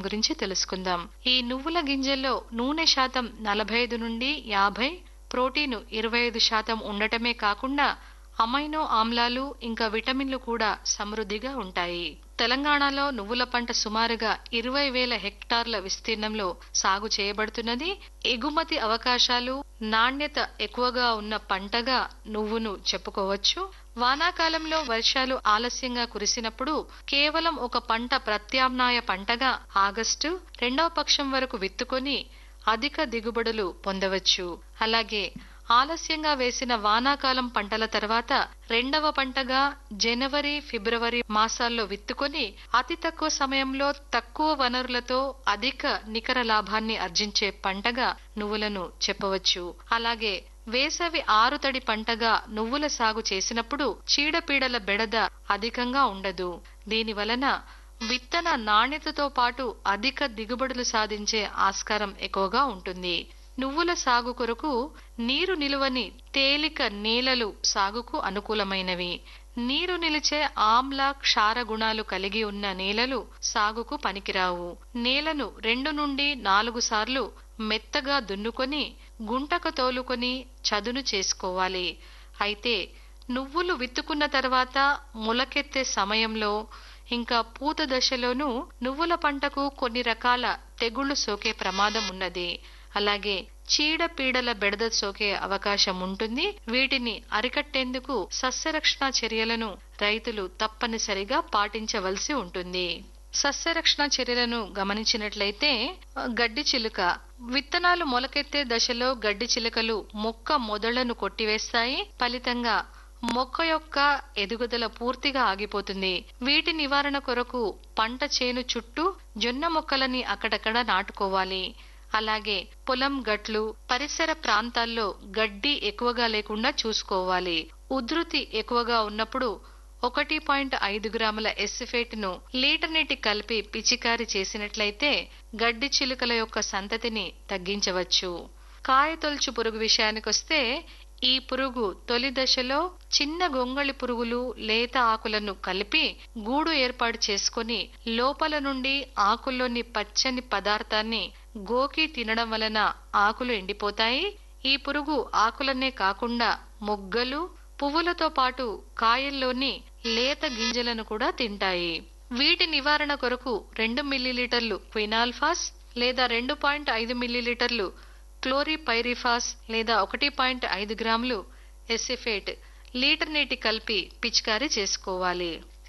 గురించి తెలుసుకుందాం ఈ నువ్వుల గింజల్లో నూనె శాతం నలభై ఐదు నుండి యాభై ప్రోటీను ఇరవై ఐదు శాతం ఉండటమే కాకుండా అమైనో ఆమ్లాలు ఇంకా విటమిన్లు కూడా సమృద్ధిగా ఉంటాయి తెలంగాణలో నువ్వుల పంట సుమారుగా ఇరవై వేల హెక్టార్ల విస్తీర్ణంలో సాగు చేయబడుతున్నది ఎగుమతి అవకాశాలు నాణ్యత ఎక్కువగా ఉన్న పంటగా నువ్వును చెప్పుకోవచ్చు వానాకాలంలో వర్షాలు ఆలస్యంగా కురిసినప్పుడు కేవలం ఒక పంట ప్రత్యామ్నాయ పంటగా ఆగస్టు రెండవ పక్షం వరకు విత్తుకొని అధిక దిగుబడులు పొందవచ్చు అలాగే ఆలస్యంగా వేసిన వానాకాలం పంటల తర్వాత రెండవ పంటగా జనవరి ఫిబ్రవరి మాసాల్లో విత్తుకొని అతి తక్కువ సమయంలో తక్కువ వనరులతో అధిక నికర లాభాన్ని ఆర్జించే పంటగా నువ్వులను చెప్పవచ్చు అలాగే వేసవి ఆరుతడి పంటగా నువ్వుల సాగు చేసినప్పుడు చీడపీడల బెడద అధికంగా ఉండదు దీని వలన విత్తన నాణ్యతతో పాటు అధిక దిగుబడులు సాధించే ఆస్కారం ఎక్కువగా ఉంటుంది నువ్వుల సాగు కొరకు నీరు నిలువని తేలిక నేలలు సాగుకు అనుకూలమైనవి నీరు నిలిచే ఆమ్ల క్షార గుణాలు కలిగి ఉన్న నేలలు సాగుకు పనికిరావు నేలను రెండు నుండి నాలుగు సార్లు మెత్తగా దున్నుకొని గుంటకు తోలుకొని చదును చేసుకోవాలి అయితే నువ్వులు విత్తుకున్న తర్వాత మొలకెత్తే సమయంలో ఇంకా పూత దశలోనూ నువ్వుల పంటకు కొన్ని రకాల తెగుళ్లు సోకే ప్రమాదం ఉన్నది అలాగే చీడ పీడల బెడద సోకే అవకాశం ఉంటుంది వీటిని అరికట్టేందుకు సస్యరక్షణ చర్యలను రైతులు తప్పనిసరిగా పాటించవలసి ఉంటుంది సస్యరక్షణ చర్యలను గమనించినట్లయితే గడ్డి చిలుక విత్తనాలు మొలకెత్తే దశలో గడ్డి చిలుకలు మొక్క మొదళ్లను కొట్టివేస్తాయి ఫలితంగా మొక్క యొక్క ఎదుగుదల పూర్తిగా ఆగిపోతుంది వీటి నివారణ కొరకు పంట చేను చుట్టూ జొన్న మొక్కలని అక్కడక్కడ నాటుకోవాలి అలాగే పొలం గట్లు పరిసర ప్రాంతాల్లో గడ్డి ఎక్కువగా లేకుండా చూసుకోవాలి ఉధృతి ఎక్కువగా ఉన్నప్పుడు ఒకటి పాయింట్ ఐదు గ్రాముల ఎస్సిఫేట్ ను లీటర్ నీటి కలిపి పిచికారి చేసినట్లయితే గడ్డి చిలుకల యొక్క సంతతిని తగ్గించవచ్చు కాయతొలుచు పురుగు విషయానికొస్తే ఈ పురుగు తొలి దశలో చిన్న గొంగళి పురుగులు లేత ఆకులను కలిపి గూడు ఏర్పాటు చేసుకుని లోపల నుండి ఆకుల్లోని పచ్చని పదార్థాన్ని గోకి తినడం వలన ఆకులు ఎండిపోతాయి ఈ పురుగు ఆకులనే కాకుండా మొగ్గలు పువ్వులతో పాటు కాయల్లోని లేత గింజలను కూడా తింటాయి వీటి నివారణ కొరకు రెండు మిల్లీలీటర్లు క్వినాల్ఫాస్ లేదా రెండు పాయింట్ ఐదు మిల్లీలీటర్లు క్లోరిపైరిఫాస్ లేదా ఒకటి పాయింట్ ఐదు గ్రాములు ఎసిఫేట్ లీటర్ నీటి కలిపి పిచికారీ చేసుకోవాలి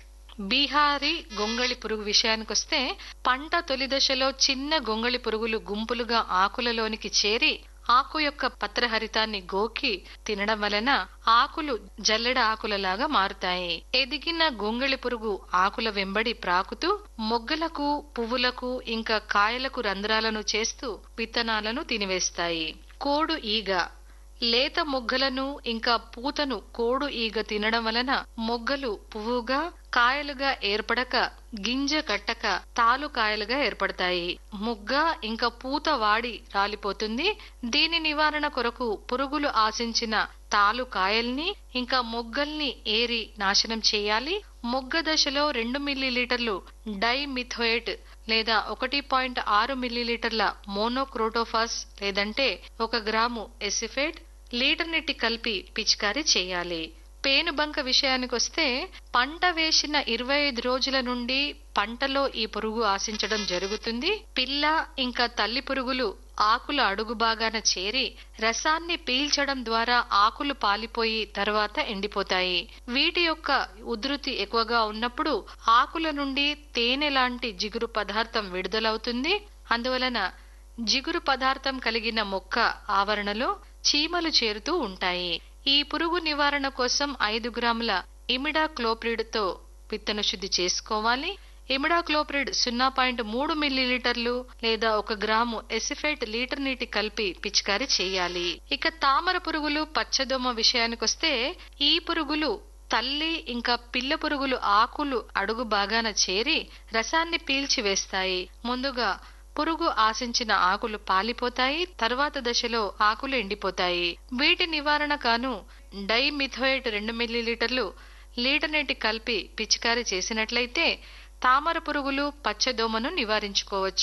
బీహారీ గొంగళి పురుగు విషయానికొస్తే పంట తొలి దశలో చిన్న గొంగళి పురుగులు గుంపులుగా ఆకులలోనికి చేరి ఆకు యొక్క పత్రహరితాన్ని గోకి తినడం వలన ఆకులు జల్లెడ ఆకులలాగా మారుతాయి ఎదిగిన గొంగళి పురుగు ఆకుల వెంబడి ప్రాకుతూ మొగ్గలకు పువ్వులకు ఇంకా కాయలకు రంధ్రాలను చేస్తూ విత్తనాలను తినివేస్తాయి కోడు ఈగ లేత మొగ్గలను ఇంకా పూతను కోడు ఈగ తినడం వలన మొగ్గలు పువ్వుగా కాయలుగా ఏర్పడక గింజ కట్టక తాలు కాయలుగా ఏర్పడతాయి మొగ్గ ఇంకా పూత వాడి రాలిపోతుంది దీని నివారణ కొరకు పురుగులు ఆశించిన తాలు కాయల్ని ఇంకా మొగ్గల్ని ఏరి నాశనం చేయాలి మొగ్గ దశలో రెండు మిల్లీలీటర్లు డైమిథోయేట్ లేదా ఒకటి పాయింట్ ఆరు మిల్లీలీటర్ల మోనోక్రోటోఫాస్ లేదంటే ఒక గ్రాము ఎసిఫేట్ లీటర్ నీటి కలిపి పిచికారీ చేయాలి పేనుబంక విషయానికొస్తే పంట వేసిన ఇరవై ఐదు రోజుల నుండి పంటలో ఈ పురుగు ఆశించడం జరుగుతుంది పిల్ల ఇంకా తల్లి పురుగులు ఆకుల అడుగు భాగాన చేరి రసాన్ని పీల్చడం ద్వారా ఆకులు పాలిపోయి తర్వాత ఎండిపోతాయి వీటి యొక్క ఉధృతి ఎక్కువగా ఉన్నప్పుడు ఆకుల నుండి తేనె లాంటి జిగురు పదార్థం విడుదలవుతుంది అందువలన జిగురు పదార్థం కలిగిన మొక్క ఆవరణలో చీమలు చేరుతూ ఉంటాయి ఈ పురుగు నివారణ కోసం ఐదు గ్రాముల ఇమిడా తో విత్తన శుద్ధి చేసుకోవాలి ఇమిడాక్లోప్రిడ్ సున్నా పాయింట్ మూడు మిల్లీలీటర్లు లేదా ఒక గ్రాము ఎసిఫేట్ లీటర్ నీటి కలిపి పిచికారీ చేయాలి ఇక తామర పురుగులు పచ్చదొమ్మ విషయానికొస్తే ఈ పురుగులు తల్లి ఇంకా పిల్ల పురుగులు ఆకులు అడుగు బాగాన చేరి రసాన్ని పీల్చి వేస్తాయి ముందుగా పురుగు ఆశించిన ఆకులు పాలిపోతాయి తర్వాత దశలో ఆకులు ఎండిపోతాయి వీటి నివారణ కాను డైమిథోయేట్ రెండు మిల్లీలీటర్లు లీటర్ నీటి కలిపి పిచికారీ చేసినట్లయితే తామర పురుగులు పచ్చదోమను నివారించుకోవచ్చు